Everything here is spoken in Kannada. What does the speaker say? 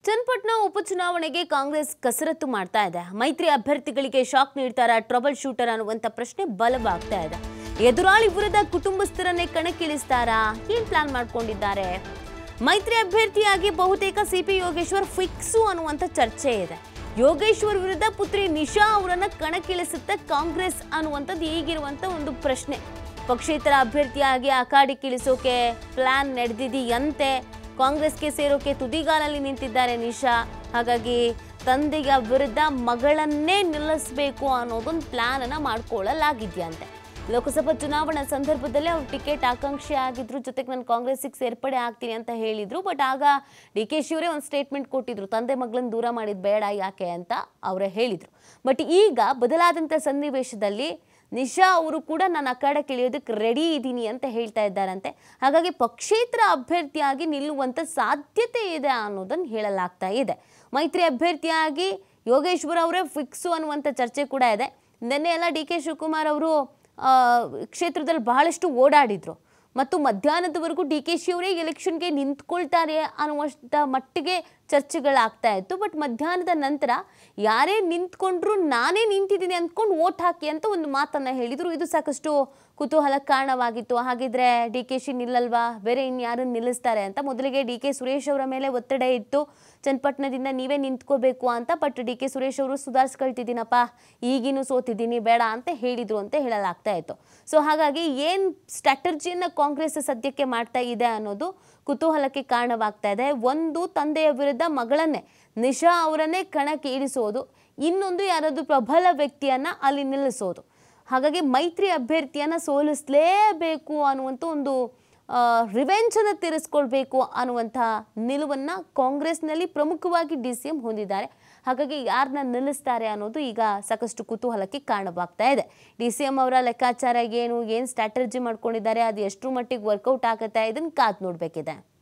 ಚನ್ನಪಟ್ಟಣ ಉಪಚುನಾವಣೆಗೆ ಕಾಂಗ್ರೆಸ್ ಕಸರತ್ತು ಮಾಡ್ತಾ ಇದೆ ಮೈತ್ರಿ ಅಭ್ಯರ್ಥಿಗಳಿಗೆ ಶಾಕ್ ನೀಡ್ತಾರ ಟ್ರಬಲ್ ಶೂಟರ್ ಅನ್ನುವಂಥ ಪ್ರಶ್ನೆ ಬಲವಾಗ್ತಾ ಇದೆ ಎದುರಾಳಿ ವಿರುದ್ಧ ಕುಟುಂಬಸ್ಥರನ್ನೇ ಕಣಕ್ಕಿಳಿಸ್ತಾರಾ ಏನ್ ಪ್ಲಾನ್ ಮಾಡ್ಕೊಂಡಿದ್ದಾರೆ ಮೈತ್ರಿ ಅಭ್ಯರ್ಥಿಯಾಗಿ ಬಹುತೇಕ ಸಿಪಿ ಯೋಗೇಶ್ವರ್ ಫಿಕ್ಸು ಅನ್ನುವಂಥ ಚರ್ಚೆ ಇದೆ ಯೋಗೇಶ್ವರ್ ವಿರುದ್ಧ ಪುತ್ರಿ ನಿಶಾ ಅವರನ್ನ ಕಣಕ್ಕಿಳಿಸುತ್ತೆ ಕಾಂಗ್ರೆಸ್ ಅನ್ನುವಂಥದ್ದು ಈಗಿರುವಂಥ ಒಂದು ಪ್ರಶ್ನೆ ಪಕ್ಷೇತರ ಅಭ್ಯರ್ಥಿಯಾಗಿ ಅಖಾಡಿಕ್ಕಿಳಿಸೋಕೆ ಪ್ಲಾನ್ ನಡೆದಿದೆಯಂತೆ ಕಾಂಗ್ರೆಸ್ಗೆ ಸೇರೋಕೆ ತುದಿಗಾಲಲ್ಲಿ ನಿಂತಿದ್ದಾರೆ ನಿಶಾ ಹಾಗಾಗಿ ತಂದೆಯ ವಿರುದ್ಧ ಮಗಳನ್ನೇ ನಿಲ್ಲಿಸಬೇಕು ಅನ್ನೋದೊಂದು ಪ್ಲಾನ್ ಅನ್ನ ಮಾಡ್ಕೊಳ್ಳಲಾಗಿದೆಯಂತೆ ಲೋಕಸಭಾ ಚುನಾವಣಾ ಸಂದರ್ಭದಲ್ಲಿ ಅವ್ರು ಟಿಕೆಟ್ ಆಕಾಂಕ್ಷಿ ಆಗಿದ್ರು ಜೊತೆಗೆ ನಾನು ಕಾಂಗ್ರೆಸ್ಸಿಗೆ ಸೇರ್ಪಡೆ ಆಗ್ತೀನಿ ಅಂತ ಹೇಳಿದ್ರು ಬಟ್ ಆಗ ಡಿ ಕೆ ಶಿವರೇ ಒಂದು ಸ್ಟೇಟ್ಮೆಂಟ್ ಕೊಟ್ಟಿದ್ರು ತಂದೆ ಮಗಳನ್ನ ದೂರ ಮಾಡಿದ್ ಬೇಡ ಯಾಕೆ ಅಂತ ಅವರೇ ಹೇಳಿದ್ರು ಬಟ್ ಈಗ ಬದಲಾದಂಥ ಸನ್ನಿವೇಶದಲ್ಲಿ ನಿಶಾ ಅವರು ಕೂಡ ನಾನು ಅಖಾಡಕ್ಕೆ ಇಳಿಯೋದಕ್ಕೆ ರೆಡಿ ಇದ್ದೀನಿ ಅಂತ ಹೇಳ್ತಾ ಇದ್ದಾರಂತೆ ಹಾಗಾಗಿ ಪಕ್ಷೇತರ ಅಭ್ಯರ್ಥಿಯಾಗಿ ನಿಲ್ಲುವಂಥ ಸಾಧ್ಯತೆ ಇದೆ ಅನ್ನೋದನ್ನು ಹೇಳಲಾಗ್ತಾ ಇದೆ ಮೈತ್ರಿ ಅಭ್ಯರ್ಥಿಯಾಗಿ ಯೋಗೇಶ್ವರ್ ಅವರೇ ಫಿಕ್ಸು ಅನ್ನುವಂಥ ಚರ್ಚೆ ಕೂಡ ಇದೆ ನಿನ್ನೆ ಎಲ್ಲ ಡಿ ಕೆ ಶಿವಕುಮಾರ್ ಅವರು ಆ, ಕ್ಷೇತ್ರದಲ್ಲಿ ಬಹಳಷ್ಟು ಓಡಾಡಿದ್ರು ಮತ್ತು ಮಧ್ಯಾಹ್ನದವರೆಗೂ ಡಿ ಕೆ ಶಿ ಅವರೇ ಎಲೆಕ್ಷನ್ಗೆ ನಿಂತ್ಕೊಳ್ತಾರೆ ಅನ್ನುವಷ್ಟ ಮಟ್ಟಿಗೆ ಚರ್ಚೆಗಳಾಗ್ತಾ ಇತ್ತು ಬಟ್ ಮಧ್ಯಾಹ್ನದ ನಂತರ ಯಾರೇ ನಿಂತ್ಕೊಂಡ್ರು ನಾನೇ ನಿಂತಿದ್ದೀನಿ ಅಂದ್ಕೊಂಡು ಓಟ್ ಹಾಕಿ ಅಂತ ಒಂದು ಮಾತನ್ನ ಹೇಳಿದ್ರು ಇದು ಸಾಕಷ್ಟು ಕುತೂಹಲ ಕಾರಣವಾಗಿತ್ತು ಹಾಗಿದ್ರೆ ಡಿ ಕೆ ಶಿ ನಿಲ್ಲಲ್ವಾ ಬೇರೆ ಇನ್ಯಾರನ್ನು ನಿಲ್ಲಿಸ್ತಾರೆ ಅಂತ ಮೊದಲಿಗೆ ಡಿ ಕೆ ಸುರೇಶ್ ಅವರ ಮೇಲೆ ಒತ್ತಡ ಇತ್ತು ಚನ್ನಪಟ್ಟಣದಿಂದ ನೀವೇ ನಿಂತ್ಕೋಬೇಕು ಅಂತ ಬಟ್ ಡಿ ಕೆ ಸುರೇಶ್ ಅವರು ಸುಧಾರಿಸ್ಕೊಳ್ತಿದ್ದೀನಪ್ಪ ಈಗಿನೂ ಸೋತಿದ್ದೀನಿ ಬೇಡ ಅಂತ ಹೇಳಿದ್ರು ಅಂತ ಹೇಳಲಾಗ್ತಾ ಇತ್ತು ಸೊ ಹಾಗಾಗಿ ಏನು ಸ್ಟ್ರಾಟರ್ಜಿಯನ್ನು ಕಾಂಗ್ರೆಸ್ ಸದ್ಯಕ್ಕೆ ಮಾಡ್ತಾ ಇದೆ ಅನ್ನೋದು ಕುತೂಹಲಕ್ಕೆ ಕಾರಣವಾಗ್ತಾ ಇದೆ ಒಂದು ತಂದೆಯ ವಿರುದ್ಧ ಮಗಳನ್ನೇ ನಿಶಾ ಅವರನ್ನೇ ಕಣಕ್ಕೆ ಇಳಿಸೋದು ಇನ್ನೊಂದು ಯಾರಾದರೂ ಪ್ರಬಲ ವ್ಯಕ್ತಿಯನ್ನ ಅಲ್ಲಿ ನಿಲ್ಲಿಸೋದು ಹಾಗಾಗಿ ಮೈತ್ರಿ ಅಭ್ಯರ್ಥಿಯನ್ನ ಸೋಲಿಸಲೇಬೇಕು ಅನ್ನುವಂಥ ಒಂದು ರಿವೆಂಜನ್ನು ತೀರಿಸ್ಕೊಳ್ಬೇಕು ಅನ್ನುವಂಥ ನಿಲುವನ್ನು ಕಾಂಗ್ರೆಸ್ನಲ್ಲಿ ಪ್ರಮುಖವಾಗಿ ಡಿ ಸಿ ಎಂ ಹೊಂದಿದ್ದಾರೆ ಹಾಗಾಗಿ ಯಾರನ್ನ ನಿಲ್ಲಿಸ್ತಾರೆ ಅನ್ನೋದು ಈಗ ಸಾಕಷ್ಟು ಕುತೂಹಲಕ್ಕೆ ಕಾರಣವಾಗ್ತಾ ಇದೆ ಡಿ ಸಿ ಎಂ ಅವರ ಲೆಕ್ಕಾಚಾರ ಏನು ಏನು ಸ್ಟ್ರಾಟರ್ಜಿ ಮಾಡ್ಕೊಂಡಿದ್ದಾರೆ ಅದು ಎಷ್ಟರ ಮಟ್ಟಿಗೆ ವರ್ಕೌಟ್ ಆಗುತ್ತೆ ಇದನ್ನು ಕಾದು ನೋಡಬೇಕಿದೆ